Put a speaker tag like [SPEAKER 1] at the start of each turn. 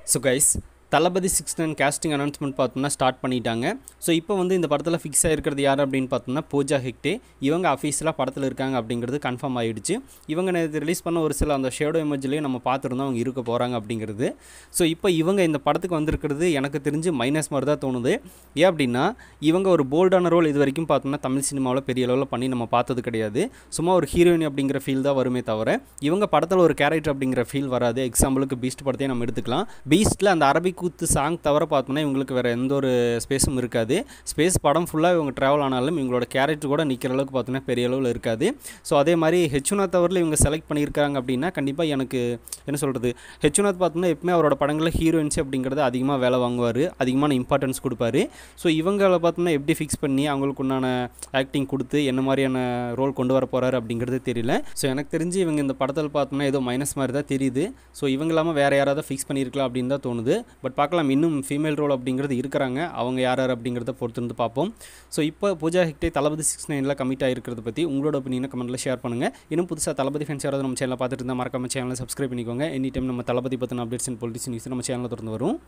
[SPEAKER 1] so guys Thalapathy six nine casting announcement பார்த்தோம்னா start பண்ணிட்டாங்க so இப்போ வந்து இந்த படத்தில் ஃபிக்ஸ் ஆகிருக்கிறது யார் அப்படின்னு பார்த்தோம்னா பூஜா ஹெக்டே இவங்க அஃபீஷியலாக படத்தில் இருக்காங்க அப்படிங்கிறது கன்ஃபார்ம் ஆகிடுச்சு இவங்க நேற்று ரிலீஸ் பண்ண ஒரு சில அந்த ஷேடோ இமேஜ்லேயும் நம்ம பார்த்துருந்தோம் அவங்க இருக்க போகிறாங்க அப்படிங்கிறது ஸோ இப்போ இவங்க இந்த படத்துக்கு வந்திருக்கிறது எனக்கு தெரிஞ்சு மைனஸ் மாதிரி தான் தோணுது ஏன் அப்படின்னா இவங்க ஒரு போல்டான ரோல் இது வரைக்கும் பார்த்தோம்னா தமிழ் சினிமாவில் பெரிய அளவில் பண்ணி நம்ம பார்த்தது கிடையாது சும்மா ஒரு ஹீரோயின் அப்படிங்கிற ஃபீல் தான் வருமே தவிர இவங்க படத்தில் ஒரு கேரக்டர் அப்படிங்கிற ஃபீல் வராது எக்ஸாம்பிளுக்கு பீஸ்ட் படத்தையே நம்ம எடுத்துக்கலாம் பீஸ்ட்டில் அந்த அரபிக் கூத்து சாங் தவிர பார்த்தோம்னா இவங்களுக்கு வேறு எந்த ஒரு ஸ்பேஸும் இருக்காது ஸ்பேஸ் படம் ஃபுல்லாக இவங்க ட்ராவல் ஆனாலும் இவங்களோட கேரக்டர் கூட நிற்கிற அளவுக்கு பார்த்தோன்னா பெரிய அளவில் இருக்காது ஸோ அதே மாதிரி ஹெச்யுநாத் தவறில் இவங்க செலக்ட் பண்ணியிருக்காங்க அப்படின்னா கண்டிப்பாக எனக்கு என்ன சொல்கிறது ஹெச்யுநாத் பார்த்தோம்னா எப்பவுமே அவரோட படங்களில் ஹீரோயின்ஸ் அப்படிங்கிறது அதிகமாக வேலை வாங்குவார் அதிகமான இம்பார்ட்டன்ஸ் கொடுப்பாரு ஸோ இவங்களை பார்த்தோம்னா எப்படி ஃபிக்ஸ் பண்ணி அவங்களுக்கு உண்டான ஆக்டிங் கொடுத்து என்ன மாதிரியான ரோல் கொண்டு வர போகிறாரு அப்படிங்கிறது தெரியல ஸோ எனக்கு தெரிஞ்சு இவங்க இந்த படத்தில் பார்த்தோம்னா ஏதோ மைனஸ் மாதிரி தான் தெரியுது ஸோ இவங்க இல்லாமல் வேறு யாராவது ஃபிக்ஸ் பண்ணியிருக்கலாம் அப்படின்னு தான் தோணுது பட் பார்க்கலாம் இன்னும் ஃபீமேல் ரோல் அப்படிங்கிறது இருக்கிறாங்க அவங்க யார் யார் அப்படிங்கிறத பொறுத்து இருந்து பார்ப்போம் ஸோ இப்போ பூஜா ஹெக்டே தளபதி சிக்ஸ் நைனில் கமிட் ஆகிருக்கிறத பற்றி உங்களோட ஒப்பீனியனை கமெண்ட்டில் ஷேர் பண்ணுங்கள் இன்னும் புதுசாக தளபதி ஃபேன்ஸ் யாராவது நம்ம சேனலை பார்த்துட்டு இருந்தால் மறக்காம சேனலை சப்ஸ்கிரைப் பண்ணிக்கோங்க எனி டைம் நம்ம தளபதி பற்றின அப்டேட்ஸ் அண்ட் பொலிட்டிக்ஸ் நியூஸ் நம்ம சேனலில் திறந்து வரும்